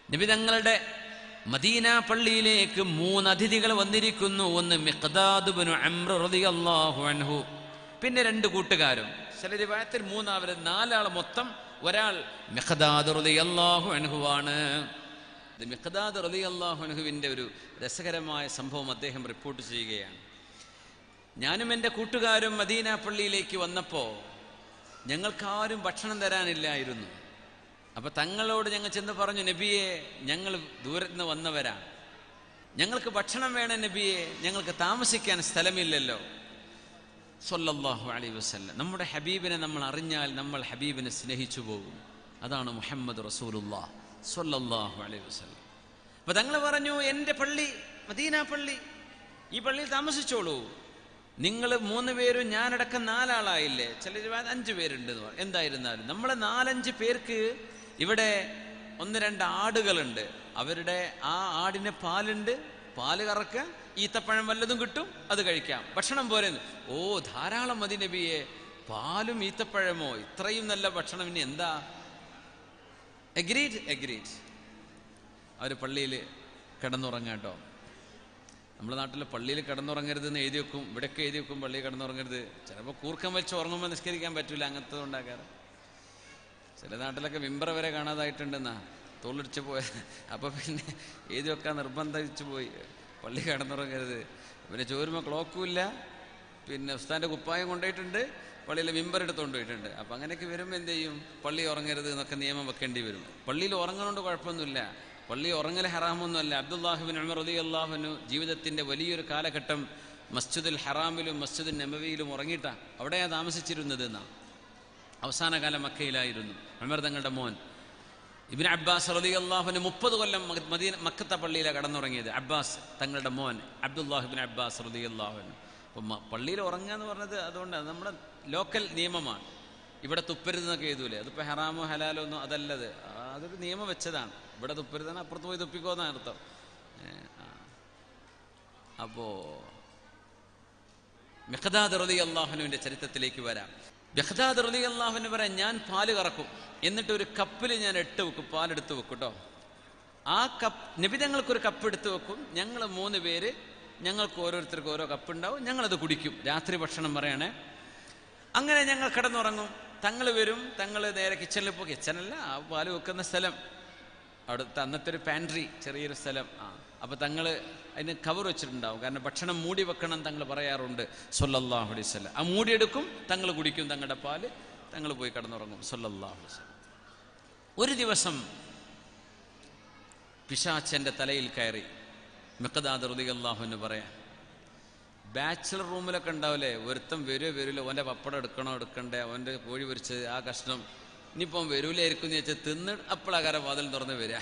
നബി തങ്ങളുടെ മദീന പള്ളിയിലേക്ക് മൂന്ന് അതിഥികൾ വന്നിരിക്കുന്നു ഒന്ന് മിഖ്ദാദുബിനു അമ്ര റളിയല്ലാഹു അൻഹു പിന്നെ രണ്ട് കൂട്ടുകാരും ചില രൂപത്തിൽ മൂന്നാവര് നാലാൾ മൊത്തം ഒരാൾ മിഖ്ദാദ് റളിയല്ലാഹു അൻഹുവാണ് ഇത് മിഖ്ദാദ് റളിയല്ലാഹു അൻഹുവിൻ്റെ ഒരു രസകരമായ സംഭവം അദ്ദേഹം റിപ്പോർട്ട് ചെയ്യുകയാണ് ഞാനും എൻ്റെ കൂട്ടുകാരും മദീന പള്ളിയിലേക്ക് വന്നപ്പോൾ ഞങ്ങൾക്കാരും ഭക്ഷണം തരാനില്ലായിരുന്നു അപ്പൊ തങ്ങളോട് ഞങ്ങൾ ചെന്ന് പറഞ്ഞു നബിയെ ഞങ്ങൾ ദൂരത്ത് നിന്ന് വന്നവരാണ് ഞങ്ങൾക്ക് ഭക്ഷണം വേണം നബിയെ ഞങ്ങൾക്ക് താമസിക്കാൻ സ്ഥലമില്ലല്ലോ സൊല്ലാഹു അലൈ വസ്ല്ലം നമ്മുടെ ഹബീബിനെ നമ്മൾ അറിഞ്ഞാൽ നമ്മൾ ഹബീബിനെ സ്നേഹിച്ചു പോകും അതാണ് മുഹമ്മദ് റസൂലുല്ലാ സൊല്ലാഹു അലൈ വസ്ല്ലം അപ്പൊ തങ്ങൾ പറഞ്ഞു എൻ്റെ പള്ളി മദീന പള്ളി ഈ പള്ളിയിൽ താമസിച്ചോളൂ നിങ്ങൾ മൂന്ന് പേരും ഞാനടക്കം നാലാളായില്ലേ ചിലർ അഞ്ച് പേരുണ്ട് എന്ന് പറയും എന്തായിരുന്നാലും നമ്മളെ നാലഞ്ച് പേർക്ക് ഇവിടെ ഒന്ന് രണ്ട് ആടുകളുണ്ട് അവരുടെ ആ ആടിന് പാലുണ്ട് പാല് കറക്കുക ഈത്തപ്പഴം വല്ലതും കിട്ടും അത് കഴിക്കാം ഭക്ഷണം പോരെന്ന് ഓ ധാരാളം മതി നബിയെ പാലും ഈത്തപ്പഴമോ ഇത്രയും നല്ല ഭക്ഷണം ഇനി എന്താ എഗ്രീഡ് എഗ്രീഡ് അവർ പള്ളിയിൽ കിടന്നുറങ്ങാട്ടോ നമ്മുടെ നാട്ടിൽ പള്ളിയിൽ കിടന്നുറങ്ങരുത് എന്ന് എഴുതി വെക്കും ഇവിടെയൊക്കെ എഴുതി വെക്കും പള്ളിയിൽ കിടന്നുറങ്ങരുത് ചിലപ്പോൾ കൂർക്കം വെച്ച് ഉറങ്ങുമ്പോൾ നിസ്കരിക്കാൻ പറ്റില്ല അങ്ങനത്തെ ഉണ്ടാക്കാറ് ചില നാട്ടിലൊക്കെ മിമ്പർ വരെ കാണാതായിട്ടുണ്ടെന്നാ തോളിടിച്ച് പോയ അപ്പോൾ പിന്നെ എഴുതി വെക്കാൻ നിർബന്ധിച്ചു പോയി പള്ളി കിടന്നുറങ്ങരുത് പിന്നെ ചോരുമ്പോൾ ക്ലോക്കും ഇല്ല പിന്നെ ഉസ്താൻ്റെ കുപ്പായം കൊണ്ടുപോയിട്ടുണ്ട് പള്ളിയിൽ മിമ്പർ എടുത്ത് കൊണ്ടുപോയിട്ടുണ്ട് അപ്പം അങ്ങനെയൊക്കെ വരുമ്പോൾ എന്ത് ചെയ്യും പള്ളി ഉറങ്ങരുത് എന്നൊക്കെ നിയമം വെക്കേണ്ടി വരും പള്ളിയിൽ ഉറങ്ങുന്നതുകൊണ്ട് കുഴപ്പമൊന്നുമില്ല പള്ളി ഉറങ്ങൽ ഹറാമൊന്നുമല്ല അബ്ദുല്ലാഹുബിൻ ഉമർ അലി അള്ളാഹുനു ജീവിതത്തിൻ്റെ വലിയൊരു കാലഘട്ടം മസ്ജിദുൽ ഹറാമിലും മസ്ജിദുൽ നബവിയിലും ഉറങ്ങിയിട്ടാണ് അവിടെയാണ് താമസിച്ചിരുന്നത് എന്നാണ് അവസാന കാലം മക്കയിലായിരുന്നു ഉമർ തങ്ങളുടെ മോൻ ഇബിൻ അബ്ബാസ് റലി അള്ളാഹുവിന് മുപ്പത് കൊല്ലം മ- മദീന മക്കത്തെ പള്ളിയിലാണ് കടന്നുറങ്ങിയത് അബ്ബാസ് തങ്ങളുടെ മോൻ അബ്ദുല്ലാഹിബിൻ അബ്ബാസ് റലി അള്ളാഹുവിന് അപ്പം പള്ളിയിൽ ഉറങ്ങുക എന്ന് പറഞ്ഞത് അതുകൊണ്ട് അത് നമ്മുടെ ലോക്കൽ നിയമമാണ് ഇവിടെ തുപ്പരുതെന്നൊക്കെ എഴുതൂലേ അതിപ്പോൾ ഹറാമോ ഹലാലോ ഒന്നും അതല്ലത് ആ, അതൊരു നിയമം വെച്ചതാണ് ഇവിടെ തുപ്പരുതാണ് അപ്പുറത്ത് പോയി തുപ്പിക്കോ എന്നാണ് അർത്ഥം ഏ, ആ. അപ്പോ മെഹദാദ് റലി അള്ളാഹുനുവിൻ്റെ ചരിത്രത്തിലേക്ക് വരാം മെഹദാദ് റലി അള്ളാഹുവിന് പറയാം ഞാൻ പാല് കറക്കും എന്നിട്ട് ഒരു കപ്പിൽ ഞാൻ ഇട്ട് വെക്കും പാലെടുത്ത് വെക്കും കേട്ടോ ആ കപ്പ് നിബിതങ്ങൾക്കൊരു കപ്പ് എടുത്ത് വെക്കും ഞങ്ങൾ മൂന്ന് പേര് ഞങ്ങൾക്ക് ഓരോരുത്തർക്ക് ഓരോ കപ്പ് ഉണ്ടാവും ഞങ്ങളത് കുടിക്കും രാത്രി ഭക്ഷണം പറയണേ അങ്ങനെ ഞങ്ങൾ കിടന്നുറങ്ങും തങ്ങൾ വരും തങ്ങൾ നേരെ കിച്ചണിൽ പോകും കിച്ചണല്ല ആ പാല് വെക്കുന്ന സ്ഥലം അവിടുത്തെ അന്നത്തെ ഒരു പാൻട്രി ചെറിയൊരു സ്ഥലം ആ അപ്പോൾ തങ്ങൾ അതിന് കവർ വെച്ചിട്ടുണ്ടാവും കാരണം ഭക്ഷണം മൂടി വെക്കണം തങ്ങൾ പറയാറുണ്ട് സൊല്ലാഹു അലൈഹി സ്വലം ആ മൂടി എടുക്കും തങ്ങൾ കുടിക്കും തങ്ങളുടെ പാല് തങ്ങൾ പോയി കിടന്നുറങ്ങും സൊല്ലാഹു അലൈഹി സ്വലം ഒരു ദിവസം പിശാച്ചൻ്റെ തലയിൽ കയറി മിക്കദാദ് റുദിഗല്ലാഹു എന്ന് പറയാം ബാച്ചിലർ റൂമിലൊക്കെ ഉണ്ടാവില്ലേ ഒരുത്തം വരുമോ വരില്ല ഓൻ്റെ പപ്പടം എടുക്കണോ എടുക്കണ്ടേ അവൻ്റെ കോഴി പൊരിച്ചത് ആ കഷ്ണം ഇനിയിപ്പം വരൂലായിരിക്കും എന്ന് വെച്ചാൽ തിന്ന് അപ്പോഴാകാരം വാതിൽ തുറന്ന് വരിക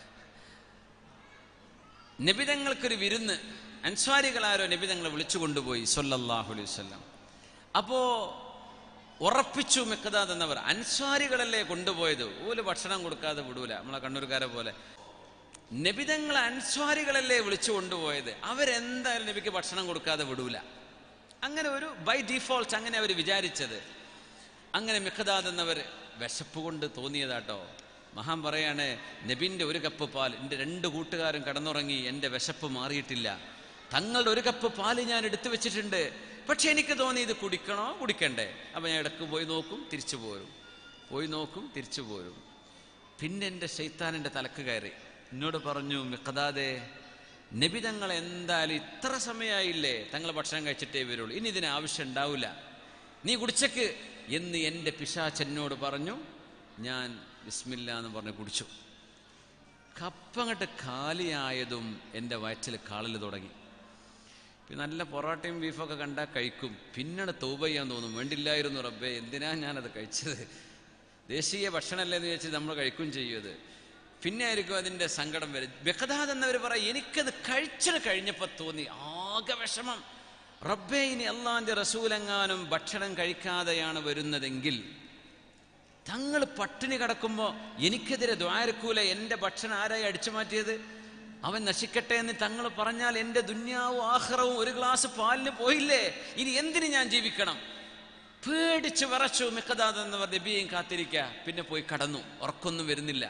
നബിതങ്ങൾക്കൊരു വിരുന്ന് അൻസ്വാരികളാരോ നബിതങ്ങളെ വിളിച്ചു കൊണ്ടുപോയി സൊല്ലാഹു അലൈഹി വസല്ലം അപ്പോ ഉറപ്പിച്ചു മിക്കതാദ് എന്നവർ അൻസ്വാരികളല്ലേ കൊണ്ടുപോയത് ഓല് ഭക്ഷണം കൊടുക്കാതെ വിടൂല നമ്മളെ കണ്ണൂർക്കാരെ പോലെ നബിതങ്ങൾ അൻസ്വാരികളല്ലേ വിളിച്ചു കൊണ്ടുപോയത് അവരെന്തായാലും നബിക്ക് ഭക്ഷണം കൊടുക്കാതെ വിടൂല അങ്ങനെ ഒരു ബൈ ഡിഫോൾട്ട് അങ്ങനെ അവർ വിചാരിച്ചത് അങ്ങനെ മിഖദാദ് എന്നവർ വിശപ്പ് കൊണ്ട് തോന്നിയതാട്ടോ മഹാൻ പറയാണ് നബിൻ്റെ ഒരു കപ്പ് പാൽ എൻ്റെ രണ്ട് കൂട്ടുകാരും കടന്നുറങ്ങി എൻ്റെ വിശപ്പ് മാറിയിട്ടില്ല തങ്ങളുടെ ഒരു കപ്പ് പാല് ഞാൻ എടുത്തു വെച്ചിട്ടുണ്ട് പക്ഷെ എനിക്ക് തോന്നി ഇത് കുടിക്കണോ കുടിക്കണ്ടേ അപ്പം ഞാൻ ഇടക്ക് പോയി നോക്കും തിരിച്ചു പോരും പോയി നോക്കും തിരിച്ചു പോരും പിന്നെ എൻ്റെ ശൈത്താനിൻ്റെ തലക്ക് കയറി എന്നോട് പറഞ്ഞു മിഖദാദേ നബി തങ്ങൾ എന്തായാലും ഇത്ര സമയമായില്ലേ തങ്ങൾ ഭക്ഷണം കഴിച്ചിട്ടേ വരുള്ളൂ ഇനി ഇതിന് ആവശ്യം ഉണ്ടാവില്ല നീ കുടിച്ചക്ക് എന്ന് എൻ്റെ പിശാച്ചെന്നോട് പറഞ്ഞു ഞാൻ ബിസ്മില്ല എന്ന് പറഞ്ഞ് കുടിച്ചു കപ്പങ്ങട്ട് കാലിയായതും എൻ്റെ വയറ്റിൽ കാളൽ തുടങ്ങി പിന്നെ നല്ല പൊറോട്ടയും ബീഫൊക്കെ കണ്ടാൽ കഴിക്കും പിന്നീട് തൗബ ചെയ്യാൻ തോന്നും വേണ്ടില്ലായിരുന്നു റബ്ബേ എന്തിനാ ഞാനത് കഴിച്ചത് ദേശീയ ഭക്ഷണമല്ലേ എന്ന് വെച്ച് നമ്മൾ കഴിക്കും ചെയ്യത് പിന്നെ ആയിരിക്കും അതിൻ്റെ സങ്കടം വരും ബഹദാദ് എന്നവർ പറയും എനിക്കത് കഴിച്ചത് കഴിഞ്ഞപ്പോൾ തോന്നി ആകെ വിഷമം റബ്ബേ ഇനി അള്ളാന്റെ റസൂലെങ്ങാനും ഭക്ഷണം കഴിക്കാതെയാണ് വരുന്നതെങ്കിൽ തങ്ങൾ പട്ടിണി കിടക്കുമ്പോൾ എനിക്കെതിരെ ദ്വാരക്കൂല എൻ്റെ ഭക്ഷണം ആരായി അടിച്ചു മാറ്റിയത് അവൻ നശിക്കട്ടെ എന്ന് തങ്ങൾ പറഞ്ഞാൽ എൻ്റെ ദുന്യാവും ആഹ്റവും ഒരു ഗ്ലാസ് പാലിന് പോയില്ലേ ഇനി എന്തിന് ഞാൻ ജീവിക്കണം പേടിച്ച് വിറച്ചു മിക്കതാദ് എന്നവർ നബിയെയും കാത്തിരിക്കുക പിന്നെ പോയി കടന്നു ഉറക്കൊന്നും വരുന്നില്ല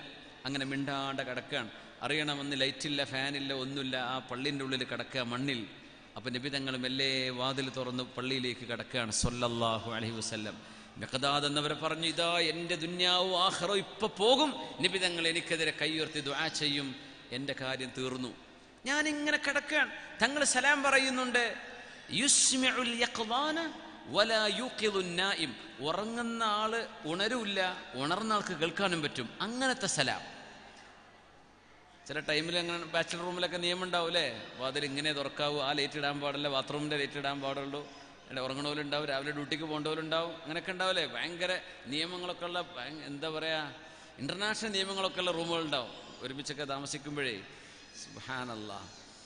അങ്ങനെ മിണ്ടാണ്ട് കിടക്കുകയാണ് അറിയണമെന്ന് ലൈറ്റില്ല ഫാനില്ല ഒന്നുമില്ല ആ പള്ളിൻ്റെ ഉള്ളിൽ കിടക്കുക മണ്ണിൽ അപ്പം നബി തങ്ങൾ മെല്ലെ വാതിൽ തുറന്ന് പള്ളിയിലേക്ക് കിടക്കുകയാണ് സൊല്ലല്ലാഹു അലൈഹി വസല്ലം മെക്കദാദ് എന്നവരെ പറഞ്ഞു ഇതാ എൻ്റെ ദുന്യാവോ ആഹ്റോ ഇപ്പൊ പോകും നബി തങ്ങൾ എനിക്കെതിരെ കൈയുയർത്തി ദുആ ചെയ്യും എൻ്റെ കാര്യം തീർന്നു ഞാൻ ഇങ്ങനെ കിടക്കുകയാണ് തങ്ങൾ സലാം പറയുന്നുണ്ട് യുസ്മിഉൽ യഖ്വാന വലാ യൂഖിദുൻ നായിം ഉറങ്ങുന്ന ആള് ഉണരൂല്ല ഉണർന്ന ആൾക്ക് കേൾക്കാനും പറ്റും അങ്ങനത്തെ സലാം ചില ടൈമിൽ അങ്ങനെ ബാച്ചിലർ റൂമിലൊക്കെ നിയമം ഉണ്ടാവും അല്ലേ വാതിൽ ഇങ്ങനെ തുറക്കാവൂ ആ ലേറ്റ് ഇടാൻ പാടില്ല ബാത്റൂമിൻ്റെ ലേറ്റ് ഇടാൻ പാടുള്ളൂ ഇവിടെ ഉറങ്ങണവരുണ്ടാവും രാവിലെ ഡ്യൂട്ടിക്ക് പോകേണ്ടവരുണ്ടാവും അങ്ങനെയൊക്കെ ഉണ്ടാവില്ലേ ഭയങ്കര നിയമങ്ങളൊക്കെ ഉള്ള ഭയങ്ക- എന്താ പറയുക ഇൻ്റർനാഷണൽ നിയമങ്ങളൊക്കെ ഉള്ള റൂമുകളുണ്ടാവും ഒരുമിച്ചൊക്കെ താമസിക്കുമ്പോഴേ സുബ്ഹാനല്ലാ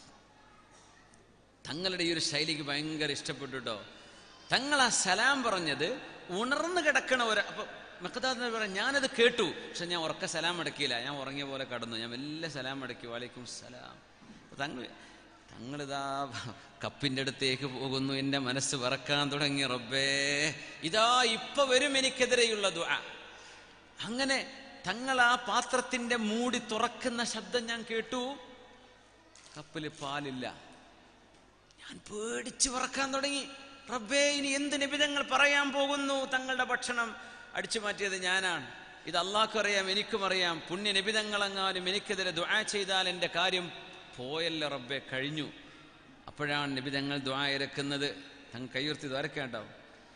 തങ്ങളുടെ ഈ ഒരു ശൈലിക്ക് ഭയങ്കര ഇഷ്ടപ്പെട്ടു കേട്ടോ തങ്ങൾ ആ സലാം പറഞ്ഞത് ഉണർന്നു കിടക്കണ ഒരു അപ്പൊ മെക്കതാദ് പറയാം ഞാനത് കേട്ടു പക്ഷെ ഞാൻ ഉറക്ക സലാം അടക്കിയില്ല ഞാൻ ഉറങ്ങിയ പോലെ കടന്നു ഞാൻ വലിയ സലാം അടക്കി വാലേക്കും സലാം അപ്പൊ തങ്ങൾ തങ്ങളിതാ കപ്പിൻ്റെ അടുത്തേക്ക് പോകുന്നു എൻ്റെ മനസ്സ് വിറക്കാൻ തുടങ്ങി റബ്ബേ ഇതാ ഇപ്പൊ വരും എനിക്കെതിരെയുള്ള ദുആ അങ്ങനെ തങ്ങൾ ആ പാത്രത്തിന്റെ മൂടി തുറക്കുന്ന ശബ്ദം ഞാൻ കേട്ടു കപ്പിൽ പാലില്ല ഞാൻ പേടിച്ച് പറക്കാൻ തുടങ്ങി റബ്ബേ ഇനി എന്ത് നിബിധങ്ങൾ പറയാൻ പോകുന്നു തങ്ങളുടെ ഭക്ഷണം അടിച്ചു മാറ്റിയത് ഞാനാണ് ഇത് അള്ളാഹ്ക്കും അറിയാം എനിക്കും അറിയാം പുണ്യ നിബിധങ്ങളെങ്ങാനും എനിക്കെതിരെ ദുആ ചെയ്താൽ എൻ്റെ കാര്യം പോയല്ല റബ്ബെ കഴിഞ്ഞു അപ്പോഴാണ് നിബിധങ്ങൾ ദുആ ഇറക്കുന്നത് തങ്ങൾ കൈയുർത്തി ദ്വാരക്കേണ്ടാവും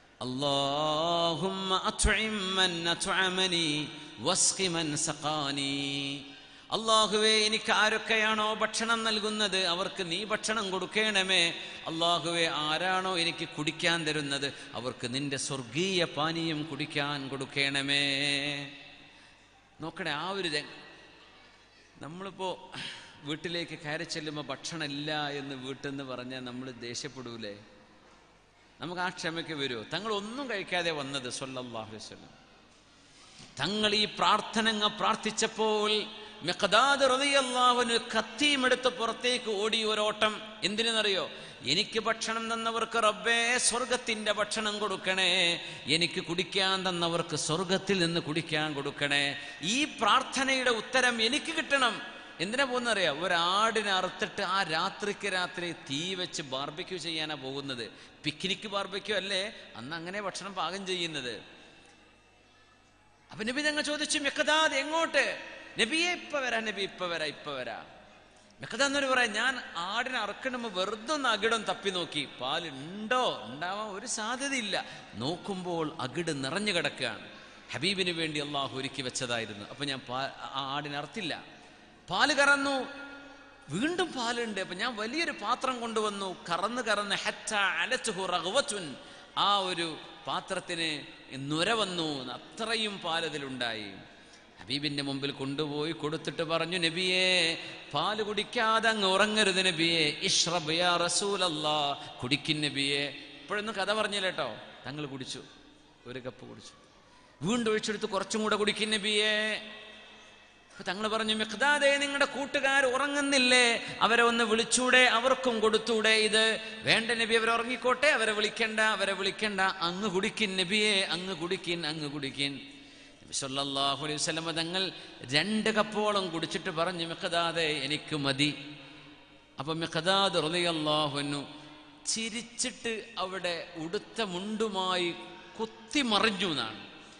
اللهم أطعم من أطعمني واسق من سقاني അള്ളാഹുവേ എനിക്ക് ആരൊക്കെയാണോ ഭക്ഷണം നൽകുന്നത് അവർക്ക് നീ ഭക്ഷണം കൊടുക്കണമേ അള്ളാഹുവേ ആരാണോ എനിക്ക് കുടിക്കാൻ തരുന്നത് അവർക്ക് നിന്റെ സ്വർഗീയ പാനീയം കുടിക്കാൻ കൊടുക്കണമേ നോക്കണേ ആ ഒരു രംഗം നമ്മളിപ്പോൾ വീട്ടിലേക്ക് കയറി ചെല്ലുമ്പോൾ ഭക്ഷണമില്ല എന്ന് വീട്ടിൽ നിന്ന് പറഞ്ഞാൽ നമ്മൾ ദേഷ്യപ്പെടൂലേ നമുക്ക് ആ ക്ഷമയ്ക്ക് വരുമോ തങ്ങൾ ഒന്നും കഴിക്കാതെ വന്നത് സല്ലല്ലാഹു അലൈഹി വസല്ലം തങ്ങൾ ഈ പ്രാർത്ഥനങ്ങ പ്രാർത്ഥിച്ചപ്പോൾ മിഖ്ദാദ് റളിയല്ലാഹുവിന് കത്തിയും എടുത്ത് പുറത്തേക്ക് ഓടി ഒരോട്ടം എന്തിനെന്നറിയോ എനിക്ക് ഭക്ഷണം തന്നവർക്ക് റബ്ബേ സ്വർഗത്തിന്റെ ഭക്ഷണം കൊടുക്കണേ എനിക്ക് കുടിക്കാൻ തന്നവർക്ക് സ്വർഗത്തിൽ നിന്ന് കുടിക്കാൻ കൊടുക്കണേ ഈ പ്രാർത്ഥനയുടെ ഉത്തരം എനിക്ക് കിട്ടണം എന്തിനാ പോകുന്നറിയാം ഒരാടിനെ അറുത്തിട്ട് ആ രാത്രിക്ക് രാത്രി തീ വെച്ച് ബാർബിക്യൂ ചെയ്യാനാ പോകുന്നത് പിക്നിക് ബാർബിക്യൂ അല്ലേ അന്ന് അങ്ങനെ ഭക്ഷണം പാകം ചെയ്യുന്നത് അപ്പൊ നബി ഞങ്ങൾ ചോദിച്ചു മെക്കദാദ് എങ്ങോട്ട് നബിയെ ഇപ്പൊ വരാ നബി ഇപ്പൊ വരാ ഇപ്പൊ വരാ മെക്കദാന്നൊരു പറയാം ഞാൻ ആടിനെ അറക്കണമ്പോ വെറുതെ ഒന്ന് അകിടം തപ്പി നോക്കി പാലുണ്ടോ ഉണ്ടാവാൻ ഒരു സാധ്യതയില്ല നോക്കുമ്പോൾ അകിട് നിറഞ്ഞു കിടക്കുകയാണ് ഹബീബിന് വേണ്ടി അള്ളാഹു ഒരുക്കി വെച്ചതായിരുന്നു അപ്പൊ ഞാൻ പാ ആ ആടിനെ അറുത്തില്ല പാല് കറന്നു വീണ്ടും പാലുണ്ട് അപ്പൊ ഞാൻ വലിയൊരു പാത്രം കൊണ്ടുവന്നു കറന്ന് കറന്ന് ഹറ്റ അലച്ചുഹു റഗ്വത്തുൻ ആ ഒരു പാത്രത്തിന് നുര വന്നു അത്രയും പാൽ അതിലുണ്ടായി ഹബീബിന്റെ മുമ്പിൽ കൊണ്ടുപോയി കൊടുത്തിട്ട് പറഞ്ഞു നബിയെ പാല് കുടിക്കാതെ അങ്ങ് ഉറങ്ങരുത് നബിയെ ഇഷ്റബ് യാ റസൂലല്ലാ കുടിക്കും നബിയെ ഇപ്പോഴൊന്നും കഥ പറഞ്ഞില്ല കേട്ടോ തങ്ങൾ കുടിച്ചു ഒരു കപ്പ് കുടിച്ചു വീണ്ടും ഒഴിച്ചെടുത്ത് കുറച്ചും കൂടെ കുടിക്കും നബിയെ അപ്പൊ തങ്ങൾ പറഞ്ഞു മിഖ്ദാദേ നിങ്ങളുടെ കൂട്ടുകാർ ഉറങ്ങുന്നില്ലേ അവരെ ഒന്ന് വിളിച്ചൂടെ അവർക്കും കൊടുത്തൂടെ ഇത് വേണ്ട നബി അവർ ഉറങ്ങിക്കോട്ടെ അവരെ വിളിക്കണ്ട അവരെ വിളിക്കണ്ട അങ്ങ് കുടിക്കിൻ നബിയെ അങ്ങ് കുടിക്കിൻ അങ്ങ് കുടിക്കിൻ നബി സല്ലല്ലാഹു അലൈഹി വസല്ലമ തങ്ങൾ രണ്ട് കപ്പോളം കുടിച്ചിട്ട് പറഞ്ഞു മിഖ്ദാദേ എനിക്ക് മതി അപ്പൊ മിഖദാദ് റളിയല്ലാഹുവിനു ചിരിച്ചിട്ട് അവിടെ ഉടുത്ത മുണ്ടുമായി കുത്തി മറിഞ്ഞു എന്നാണ്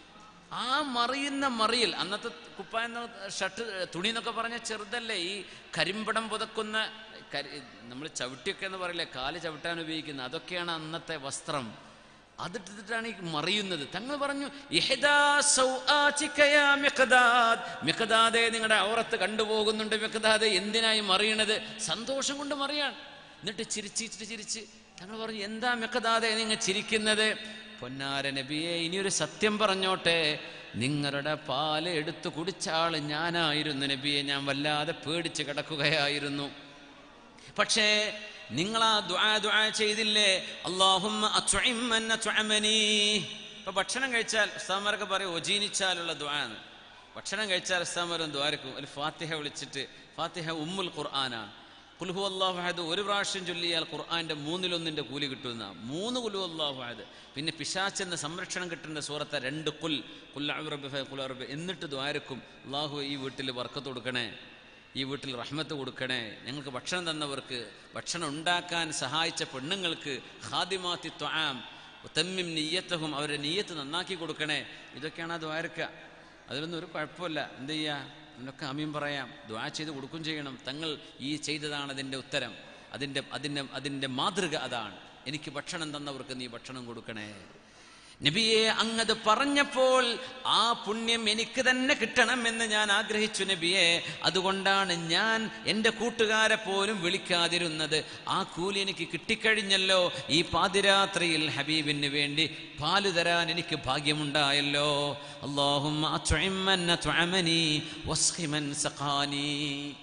ആ മറിയുന്ന മറിയിൽ അന്നത്തെ കുപ്പായ ഷർട്ട് തുണി എന്നൊക്കെ പറഞ്ഞ ചെറുതല്ലേ ഈ കരിമ്പടം പുതക്കുന്ന കരി നമ്മൾ ചവിട്ടിയൊക്കെ എന്ന് പറയില്ലേ കാല് ചവിട്ടാൻ ഉപയോഗിക്കുന്നത് അതൊക്കെയാണ് അന്നത്തെ വസ്ത്രം അതിട്ടിട്ടാണ് ഈ മറിയുന്നത് തങ്ങൾ പറഞ്ഞു "ഇഹ്ദാ സൗആതിക യാ മിഖ്ദാദ്." മിഖ്ദാദേ നിങ്ങളുടെ ഔറത്ത് കണ്ടുപോകുന്നുണ്ട് മിഖ്ദാദേ എന്തിനായി മറിയണത് സന്തോഷം കൊണ്ട് മറിയാണ് എന്നിട്ട് ചിരിച്ചിട്ട് ചിരിച്ച് തങ്ങൾ പറഞ്ഞു എന്താ മിഖ്ദാദേ നിങ്ങൾ ചിരിക്കുന്നത് പൊന്നാര നബിയെ ഇനിയൊരു സത്യം പറഞ്ഞോട്ടെ നിങ്ങളുടെ പാല് എടുത്തു കുടിച്ച ആള് ഞാനായിരുന്നു നബിയെ ഞാൻ വല്ലാതെ പേടിച്ച് കിടക്കുകയായിരുന്നു പക്ഷേ നിങ്ങൾ ആ ദുആ ദുആ ചെയ്തില്ലേ അല്ലാഹുമ്മ അത്ഇമ്മൻ അത്അമനി ഇപ്പൊ ഭക്ഷണം കഴിച്ചാൽ ഉസ്താമാരൊക്കെ പറയും ഒജീനിച്ചാലുള്ള ദുആ എന്ന് ഭക്ഷണം കഴിച്ചാൽ ഉസ്താമാരും ദ്വാരക്കും ഒരു ഫാത്തിഹ വിളിച്ചിട്ട് ഫാത്തിഹ ഉമ്മുൽ ഖുർആനാണ് കുൽഹു അള്ളാഹു അഹദ് ഒരു പ്രാവശ്യം ചൊല്ലിയാൽ ഖുർആന്റെ മൂന്നിലൊന്നിന്റെ കൂലി കിട്ടുന്ന മൂന്ന് കുലു അള്ളാഹു അഹദ് പിന്നെ പിശാച്ചെന്ന് സംരക്ഷണം കിട്ടേണ്ട സൂറത്തെ രണ്ട് കുൽ കുല്ലറബ് കുലറബ് എന്നിട്ട് ദ്വാരക്കും അള്ളാഹു ഈ വീട്ടിൽ വർക്കത്ത് കൊടുക്കണേ ഈ വീട്ടിൽ റഹ്മത്ത് കൊടുക്കണേ ഞങ്ങൾക്ക് ഭക്ഷണം തന്നവർക്ക് ഭക്ഷണം ഉണ്ടാക്കാൻ സഹായിച്ച പെണ്ണുങ്ങൾക്ക് ഖാദിമാത്തി ത്വാം തെമ്മിം നീയത്തഹും അവരുടെ നീയത്ത് നന്നാക്കി കൊടുക്കണേ ഇതൊക്കെയാണ് ആ ദ്വാരക്ക അതിലൊന്നും ഒരു കുഴപ്പമില്ല എന്ത് ചെയ്യുക അതിനൊക്കെ അമീൻ പറയാം ദ്വാ ചെയ്ത് കൊടുക്കും ചെയ്യണം തങ്ങൾ ഈ ചെയ്തതാണ് അതിൻ്റെ ഉത്തരം അതിൻ്റെ അതിൻ്റെ അതിൻ്റെ മാതൃക അതാണ് എനിക്ക് ഭക്ഷണം തന്നവർക്ക് നീ ഭക്ഷണം കൊടുക്കണേ നബിയെ അങ്ങത് പറഞ്ഞപ്പോൾ ആ പുണ്യം എനിക്ക് തന്നെ കിട്ടണമെന്ന് ഞാൻ ആഗ്രഹിച്ചു നബിയെ അതുകൊണ്ടാണ് ഞാൻ എൻ്റെ കൂട്ടുകാരെ പോലും വിളിക്കാതിരുന്നത് ആ കൂലി എനിക്ക് കിട്ടിക്കഴിഞ്ഞല്ലോ ഈ പാതിരാത്രിയിൽ ഹബീബിന് വേണ്ടി പാല് തരാൻ എനിക്ക് ഭാഗ്യമുണ്ടായല്ലോ അള്ളാഹും